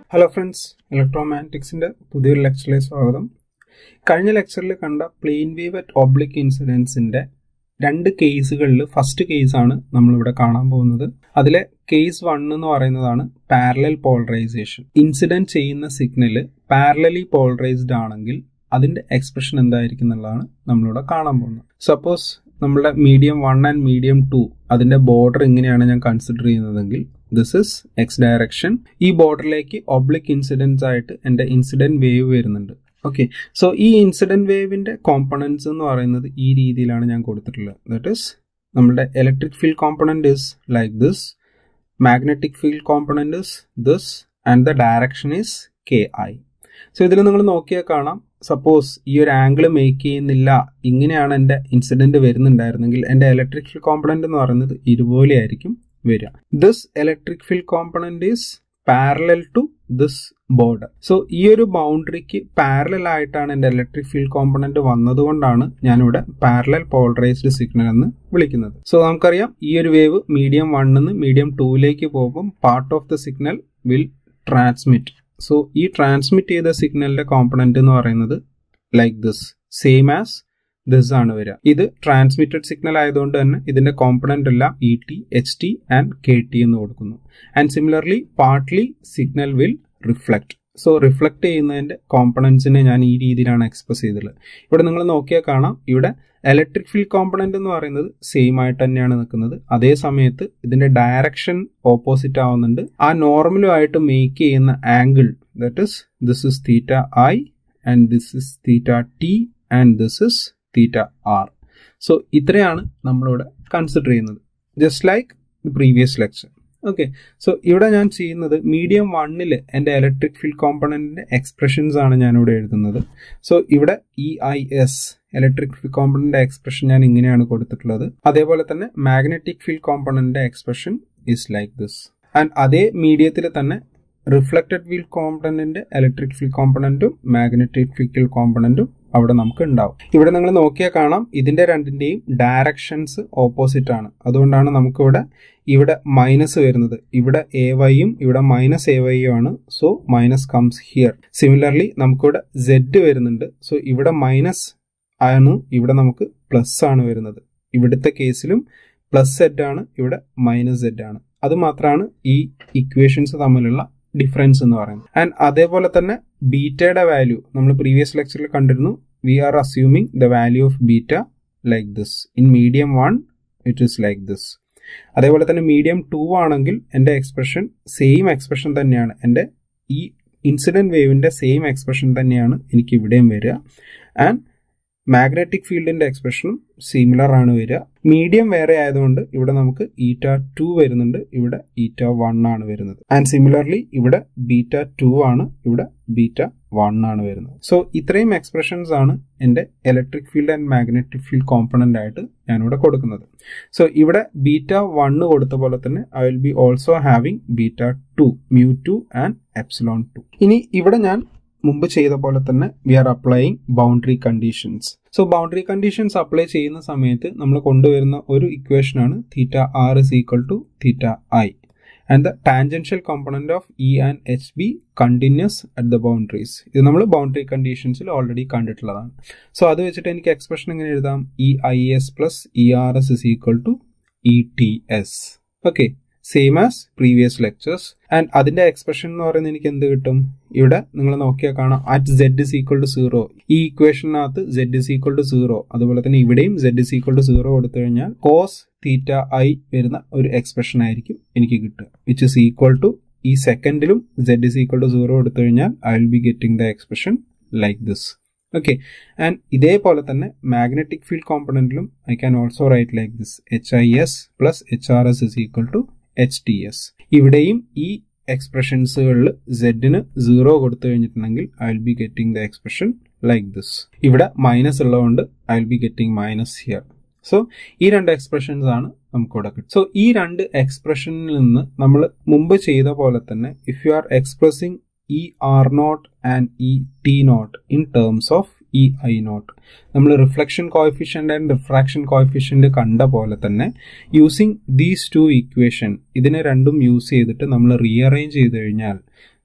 hello friends ഇലക്ട്രോമാഗ്നറ്റിക്സിന്റെ പുതിയൊരു ലെക്ചറിലേക്ക് സ്വാഗതം കഴിഞ്ഞ ലെക്ചറിൽ കണ്ട പ്ലെയിൻ വേവ് അറ്റ് ഒബ്ലിക് ഇൻസിഡൻസിന്റെ രണ്ട് കേസുകളിൽ ഫസ്റ്റ് കേസാണ് നമ്മളിവിടെ കാണാൻ പോകുന്നത് അതിലെ കേസ് വൺ എന്ന് പറയുന്നതാണ് പാരലൽ പോളറൈസേഷൻ ഇൻസിഡന്റ് ചെയ്യുന്ന സിഗ്നല് പാരലലി പോളറൈസ്ഡ് ആണെങ്കിൽ അതിന്റെ എക്സ്പ്രഷൻ എന്തായിരിക്കും എന്നുള്ളതാണ് നമ്മളിവിടെ കാണാൻ പോകുന്നത് സപ്പോസ് നമ്മുടെ medium one and medium two അതിന്റെ ബോർഡർ ഇങ്ങനെയാണ് ഞാൻ കൺസിഡർ ചെയ്യുന്നതെങ്കിൽ ദിസ് ഇസ് എക്സ് ഡയറക്ഷൻ ഈ ബോർഡറിലേക്ക് ഒബ്ലിക് ഇൻസിഡൻസ് ആയിട്ട് എൻ്റെ ഇൻസിഡന്റ് വേവ് വരുന്നുണ്ട് ഓക്കെ സോ ഈ ഇൻസിഡന്റ് വേവിന്റെ കോമ്പണൻസ് എന്ന് പറയുന്നത് ഈ രീതിയിലാണ് ഞാൻ കൊടുത്തിട്ടുള്ളത് ദറ്റ് ഇസ് നമ്മുടെ electric field component is like this magnetic field component is this and the direction is K I so ഇതിൽ നിങ്ങൾ നോക്കിയാൽ കാണാം സപ്പോസ് ഈ ഒരു ആംഗിൾ മേക്ക് ചെയ്യുന്നില്ല ഇങ്ങനെയാണ് എൻ്റെ ഇൻസിഡന്റ് വരുന്നുണ്ടായിരുന്നെങ്കിൽ എൻ്റെ ഇലക്ട്രിക് ഫീൽഡ് കോമ്പണന്റ് എന്ന് പറയുന്നത് ഇതുപോലെ ആയിരിക്കും വരിക this electric field component is parallel to this border so ഈ ഒരു ബൗണ്ടറിക്ക് പാരലൽ ആയിട്ടാണ് എൻ്റെ ഇലക്ട്രിക് ഫീൽഡ് കോമ്പണന്റ് വന്നതുകൊണ്ടാണ് ഞാനിവിടെ പാരലൽ പോളറൈസ്ഡ് സിഗ്നൽ എന്ന് വിളിക്കുന്നത് സോ നമുക്കറിയാം ഈ ഒരു വേവ് മീഡിയം വണ്ണിന്ന് മീഡിയം ടൂവിലേക്ക് പോകുമ്പോൾ part of the signal will transmit so ഈ ട്രാൻസ്മിറ്റ് ചെയ്ത സിഗ്നലിന്റെ കോമ്പണന്റ് എന്ന് പറയുന്നത് like this same as this ആണ് വരിക ഇത് ട്രാൻസ്മിറ്റഡ് സിഗ്നൽ ആയതുകൊണ്ട് തന്നെ ഇതിന്റെ കോമ്പണന്റ് എല്ലാം E T H T and K T എന്ന് കൊടുക്കുന്നു and similarly partly signal will reflect so reflect ചെയ്യുന്നതിന്റെ കോമ്പണൻസിനെ ഞാൻ ഈ രീതിയിലാണ് എക്സ്പ്രസ് ചെയ്തിട്ടുള്ളത് ഇവിടെ നിങ്ങൾ നോക്കിയാൽ കാണാം ഇവിടെ ഇലക്ട്രിക് ഫീൽഡ് കോമ്പണന്റ് എന്ന് പറയുന്നത് സെയിം ആയിട്ട് തന്നെയാണ് നിൽക്കുന്നത് അതേ സമയത്ത് ഇതിന്റെ ഡയറക്ഷൻ ഓപ്പോസിറ്റ് ആവുന്നുണ്ട് ആ നോർമലുമായിട്ട് മേക്ക് ചെയ്യുന്ന angle that is this is theta I and this is theta T and this is theta R so ഇത്രയാണ് നമ്മളിവിടെ കൺസിഡർ ചെയ്യുന്നത് just like the previous lecture okay so ഇവിടെ ഞാൻ ചെയ്യുന്നത് മീഡിയം വണ്ണിൽ എൻ്റെ ഇലക്ട്രിക് ഫീൽഡ് കോമ്പണന്റിന്റെ എക്സ്പ്രഷൻസ് ആണ് ഞാൻ ഇവിടെ എഴുതുന്നത് സോ ഇവിടെ E I S electric field കോമ്പണന്റിന്റെ എക്സ്പ്രഷൻ ഞാൻ ഇങ്ങനെയാണ് കൊടുത്തിട്ടുള്ളത് അതേപോലെ തന്നെ മാഗ്നറ്റിക് ഫീൽഡ് കോമ്പണന്റിന്റെ expression is like this and അതേ മീഡിയത്തിൽ തന്നെ റിഫ്ലക്റ്റഡ് ഫീൽഡ് കോമ്പണന്റിന്റെ ഇലക്ട്രിക് ഫീൽഡ് കോമ്പണന്റും മാഗ്നറ്റിക് ഫീൽഡ് കോമ്പണന്റും അവിടെ നമുക്ക് ഉണ്ടാവും ഇവിടെ നിങ്ങൾ നോക്കിയാൽ കാണാം ഇതിന്റെ രണ്ടിന്റെയും ഡയറക്ഷൻസ് ഓപ്പോസിറ്റ് ആണ് അതുകൊണ്ടാണ് നമുക്കിവിടെ ഇവിടെ മൈനസ് വരുന്നത് ഇവിടെ എ വൈയും ഇവിടെ മൈനസ് എ വൈയും ആണ് so minus comes here similarly നമുക്കിവിടെ സെഡ് വരുന്നുണ്ട് സോ ഇവിടെ മൈനസ് ആണ് ഇവിടെ നമുക്ക് പ്ലസ് ആണ് വരുന്നത് ഇവിടുത്തെ കേസിലും പ്ലസ് സെഡ് ആണ് ഇവിടെ മൈനസ് സെഡ് ആണ് അത് മാത്രമാണ് ഈ ഇക്വേഷൻസ് തമ്മിലുള്ള ഡിഫറൻസ് എന്ന് പറയുന്നത് ആൻഡ് അതേപോലെ തന്നെ ബീറ്റയുടെ വാല്യൂ നമ്മൾ പ്രീവിയസ് ലെക്ചറിൽ കണ്ടിരുന്നു we are assuming the value of beta like this in medium one it is like this അതേപോലെ തന്നെ മീഡിയം ടു ആണെങ്കിൽ എൻ്റെ എക്സ്പ്രഷൻ സെയിം എക്സ്പ്രഷൻ തന്നെയാണ് എൻ്റെ ഈ ഇൻസിഡന്റ് വേവിന്റെ സെയിം എക്സ്പ്രഷൻ തന്നെയാണ് എനിക്ക് ഇവിടെയും വരിക ആൻഡ് മാഗ്നറ്റിക് ഫീൽഡിന്റെ എക്സ്പ്രഷനും സിമിലർ ആണ് വരിക മീഡിയം വേറെ ആയതുകൊണ്ട് ഇവിടെ നമുക്ക് ഈറ്റ ടു വരുന്നുണ്ട് ഇവിടെ ഈറ്റ വൺ ആണ് വരുന്നത് ആൻഡ് സിമിലർലി ഇവിടെ ബീറ്റ ടു ആണ് ഇവിടെ ബീറ്റ വൺ ആണ് വരുന്നത് സോ ഇത്രയും എക്സ്പ്രഷൻസ് ആണ് എൻ്റെ electric field and magnetic field component ആയിട്ട് ഞാനിവിടെ കൊടുക്കുന്നത് സോ ഇവിടെ ബീറ്റ വണ്ണ് കൊടുത്ത പോലെ തന്നെ I will be also having beta two mu two and epsilon two ഇനി ഇവിടെ ഞാൻ മുമ്പ് ചെയ്ത പോലെ തന്നെ we are applying boundary conditions so boundary conditions apply ചെയ്യുന്ന സമയത്ത് നമ്മൾ കൊണ്ടുവരുന്ന ഒരു ഇക്വേഷൻ ആണ് theta R is equal to theta I and the tangential component of E and H be continuous at the boundaries ഇത് നമ്മൾ ബൗണ്ടറി കണ്ടീഷൻസിൽ already കണ്ടിട്ടുള്ളതാണ് സോ അത് വെച്ചിട്ട് എനിക്ക് എക്സ്പ്രഷൻ എങ്ങനെ എഴുതാം E I S plus E R S is equal to E T S okay same as previous lectures and അതിന്റെ എക്സ്പ്രഷൻ എന്ന് പറയുന്നത് എനിക്ക് എന്ത് കിട്ടും ഇവിടെ നിങ്ങൾ നോക്കിയാൽ കാണാം at Z is equal to zero ഈ ഇക്വേഷനകത്ത് Z is equal to zero അതുപോലെ തന്നെ ഇവിടെയും Z is equal to zero കൊടുത്തു കഴിഞ്ഞാൽ കോസ് തീറ്റ ഐ വരുന്ന ഒരു എക്സ്പ്രഷൻ ആയിരിക്കും എനിക്ക് കിട്ടുക വിച്ച് ഇസ് ഈക്വൽ ടു ഈ സെക്കൻഡിലും Z is equal to zero കൊടുത്തു കഴിഞ്ഞാൽ I will be getting the expression like this okay and ഇതേപോലെ തന്നെ മാഗ്നറ്റിക് ഫീൽഡ് കോമ്പണന്റിലും I can also write like this H I S plus H R S is equal to H T S ഇവിടെയും ഈ എക്സ്പ്രഷൻസുകളിൽ സെഡിന് zero കൊടുത്തു കഴിഞ്ഞിട്ടുണ്ടെങ്കിൽ I will be getting the expression like this ഇവിടെ മൈനസ് ഉള്ളതുകൊണ്ട് I will be getting minus here so ഈ രണ്ട് എക്സ്പ്രഷൻസ് ആണ് നമുക്കിവിടെ കിട്ടും സോ ഈ രണ്ട് എക്സ്പ്രഷനിൽ നിന്ന് നമ്മൾ മുമ്പ് ചെയ്ത പോലെ തന്നെ if you are expressing E R naught and E T naught in terms of E I naught നമ്മൾ reflection coefficient and refraction coefficient കണ്ട പോലെ തന്നെ യൂസിങ് ദീസ് ടു ഇക്വേഷൻ ഇതിനെ രണ്ടും യൂസ് ചെയ്തിട്ട് നമ്മൾ റീഅറേഞ്ച് ചെയ്ത് കഴിഞ്ഞാൽ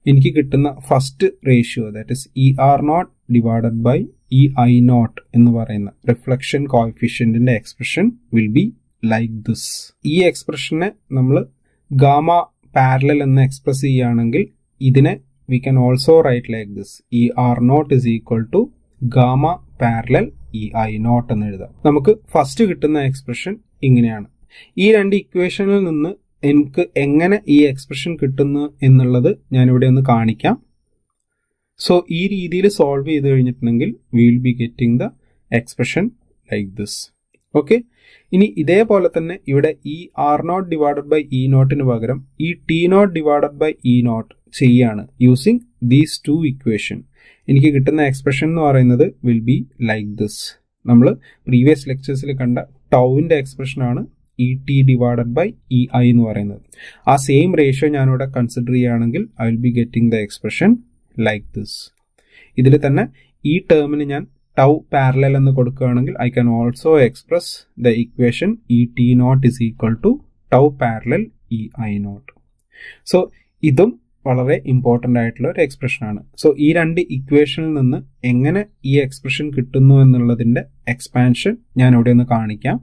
എനിക്ക് കിട്ടുന്ന first ratio that is E R naught divided by E I naught എന്ന് പറയുന്ന റിഫ്ലക്ഷൻ കോയിഫിഷ്യൻറ്റിന്റെ expression will be like this ഈ എക്സ്പ്രഷനെ നമ്മൾ ഗാമ പാരലൽ എന്ന് എക്സ്പ്രസ് ചെയ്യുകയാണെങ്കിൽ ഇതിനെ we can also write like this E R naught is equal to gamma parallel E I naught എന്ന് എഴുതാം നമുക്ക് ഫസ്റ്റ് കിട്ടുന്ന എക്സ്പ്രഷൻ ഇങ്ങനെയാണ് ഈ രണ്ട് ഇക്വേഷനിൽ നിന്ന് എനിക്ക് എങ്ങനെ ഈ എക്സ്പ്രഷൻ കിട്ടുന്നു എന്നുള്ളത് ഞാനിവിടെ ഒന്ന് കാണിക്കാം സോ ഈ രീതിയിൽ സോൾവ് ചെയ്ത് കഴിഞ്ഞിട്ടുണ്ടെങ്കിൽ we will be getting the expression like this okay ഇനി ഇതേപോലെ തന്നെ ഇവിടെ E R naught divided by E നോട്ടിന് പകരം E T naught divided by E naught ചെയ്യാണ് യൂസിങ് ദീസ് ടു ഇക്വേഷൻ എനിക്ക് കിട്ടുന്ന എക്സ്പ്രഷൻ എന്ന് പറയുന്നത് വിൽ ബി ലൈക്ക് ദിസ് നമ്മൾ പ്രീവിയസ് ലെക്ചേഴ്സിൽ കണ്ട ടൗവിൻ്റെ എക്സ്പ്രഷനാണ് E T divided by E I എന്ന് പറയുന്നത് ആ സെയിം റേഷ്യോ ഞാനിവിടെ കൺസിഡർ ചെയ്യുകയാണെങ്കിൽ I will be getting the expression like this ഇതിൽ തന്നെ ഈ ടേമിന് ഞാൻ ടൗ പാരലൽ എന്ന് കൊടുക്കുകയാണെങ്കിൽ I can also express the equation E T naught is equal to tau parallel E I naught so ഇതും വളരെ ഇമ്പോർട്ടൻ്റ് ആയിട്ടുള്ള ഒരു എക്സ്പ്രഷനാണ് സോ ഈ രണ്ട് ഇക്വേഷനിൽ നിന്ന് എങ്ങനെ ഈ എക്സ്പ്രഷൻ കിട്ടുന്നു എന്നുള്ളതിൻ്റെ എക്സ്പാൻഷൻ ഞാൻ ഇവിടെ ഒന്ന് കാണിക്കാം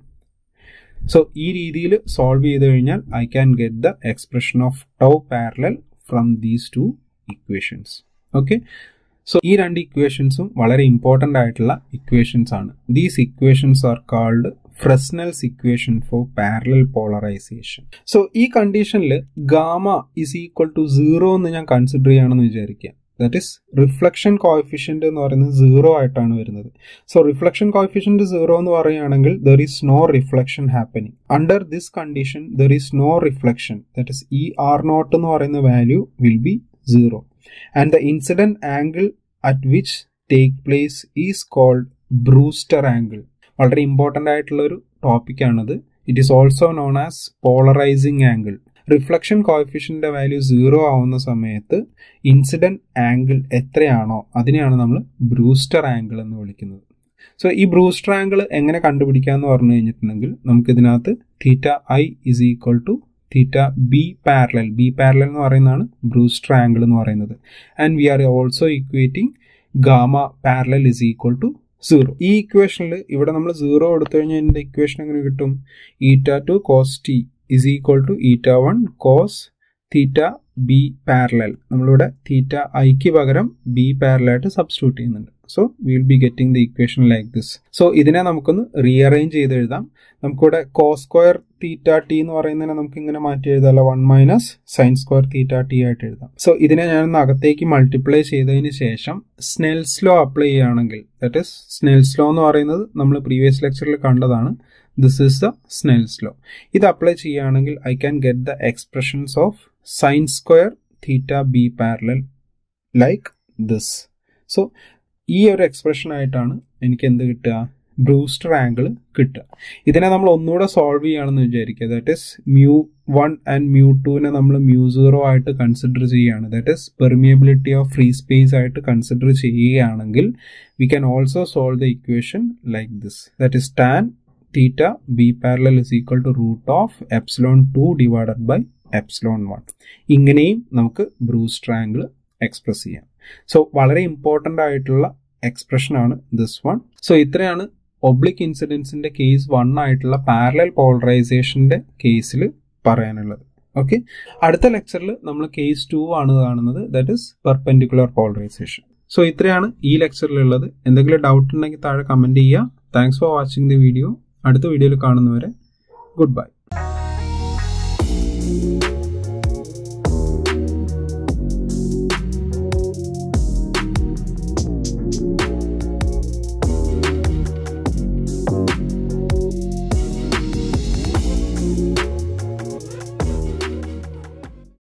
സോ ഈ രീതിയിൽ സോൾവ് ചെയ്ത് കഴിഞ്ഞാൽ I can get the expression of tau parallel from these two equations okay so ഈ രണ്ട് ഇക്വേഷൻസും വളരെ ഇമ്പോർട്ടൻ്റ് ആയിട്ടുള്ള ഇക്വേഷൻസ് ആണ് these equations are called Fresnel's equation for parallel polarization so ഈ കണ്ടീഷനിൽ gamma is equal to zero എന്ന് ഞാൻ കൺസിഡർ ചെയ്യുകയാണെന്ന് വിചാരിക്കുക ദാറ്റ് ഇസ് റിഫ്ലക്ഷൻ കോയിഫിഷ്യൻ്റ് എന്ന് പറയുന്നത് സീറോ ആയിട്ടാണ് വരുന്നത് സോ റിഫ്ലക്ഷൻ കോയിഫിഷ്യൻ്റ് സീറോ എന്ന് പറയുകയാണെങ്കിൽ there is no reflection happening under this condition there is no reflection that is E R naught എന്ന് പറയുന്ന value will be zero and the incident angle at which take place is called Brewster angle വളരെ important ആയിട്ടുള്ള ഒരു ടോപ്പിക്കാണിത് it is also known as polarizing angle reflection കോയിഫിഷ്യൻ്റെ value zero ആവുന്ന സമയത്ത് incident angle എത്രയാണോ അതിനെയാണ് നമ്മൾ ബ്രൂസ്റ്റർ ആംഗിൾ എന്ന് വിളിക്കുന്നത് സോ ഈ ബ്രൂസ്റ്റർ ആംഗിൾ എങ്ങനെ കണ്ടുപിടിക്കാന്ന് പറഞ്ഞു കഴിഞ്ഞിട്ടുണ്ടെങ്കിൽ നമുക്കിതിനകത്ത് theta i is equal to theta B parallel B parallel എന്ന് പറയുന്നതാണ് ബ്രൂസ്റ്റർ ആംഗിൾ എന്ന് പറയുന്നത് and we are also equating gamma parallel is equal to zero ഈ ഇക്വേഷനിൽ ഇവിടെ നമ്മൾ സീറോ എടുത്തു കഴിഞ്ഞാൽ ഇതിൻ്റെ ഇക്വേഷൻ എങ്ങനെ കിട്ടും eta two cos t is equal to eta one cos theta B parallel നമ്മളിവിടെ തീറ്റ ഐക്ക് പകരം ബി പാരലായിട്ട് സബ്സ്റ്റിറ്റ്യൂട്ട് ചെയ്യുന്നുണ്ട് so will be getting the equation like this so ഇതിനെ നമുക്കൊന്ന് റീഅറേഞ്ച് ചെയ്ത് എഴുതാം നമുക്കിവിടെ കോസ് സ്ക്വയർ തീറ്റ ടി എന്ന് പറയുന്നതിനെ നമുക്ക് ഇങ്ങനെ മാറ്റി എഴുതാമല്ലോ one minus sine square theta t ആയിട്ട് എഴുതാം സോ ഇതിനെ ഞാനൊന്ന് അകത്തേക്ക് മൾട്ടിപ്ലൈ ചെയ്തതിന് ശേഷം സ്നെൽസ് ലോ അപ്ലൈ ചെയ്യുകയാണെങ്കിൽ ദാറ്റ് ഇസ് സ്നെൽസ് ലോ എന്ന് പറയുന്നത് നമ്മൾ പ്രീവിയസ് ലെക്ചറിൽ കണ്ടതാണ് this is the Snell's law ഇത് അപ്ലൈ ചെയ്യുകയാണെങ്കിൽ I can get the expressions of sine square theta B parallel like this so ഈ ഒരു എക്സ്പ്രഷൻ ആയിട്ടാണ് എനിക്ക് എന്ത് കിട്ടുക ബ്രൂസ്റ്റർ ആംഗിൾ കിട്ടുക ഇതിനെ നമ്മൾ ഒന്നുകൂടെ സോൾവ് ചെയ്യുകയാണെന്ന് വിചാരിക്കുക that is mu one and mu ടുവിനെ നമ്മൾ മ്യൂ സീറോ ആയിട്ട് കൺസിഡർ ചെയ്യുകയാണ് that is permeability of free space ആയിട്ട് കൺസിഡർ ചെയ്യുകയാണെങ്കിൽ we can also solve the equation like this that is tan theta B parallel is equal to root of epsilon two divided by epsilon one ഇങ്ങനെയും നമുക്ക് Brewster angle express ചെയ്യാം so വളരെ important ആയിട്ടുള്ള expression ആണ് this one so ഇത്രയാണ് oblique ഇൻസിഡൻസിന്റെ case one ആയിട്ടുള്ള parallel പോളറൈസേഷന്റെ കേസിൽ പറയാനുള്ളത് ഓക്കെ അടുത്ത ലെക്ചറിൽ നമ്മൾ കേസ് ടു ആണ് കാണുന്നത് that is perpendicular polarization so ഇത്രയാണ് ഈ ലെക്ചറിലുള്ളത് എന്തെങ്കിലും ഡൗട്ട് ഉണ്ടെങ്കിൽ താഴെ കമന്റ് ചെയ്യുക thanks for watching the video അടുത്ത വീഡിയോയിൽ കാണുന്നവരെ ഗുഡ് ബൈ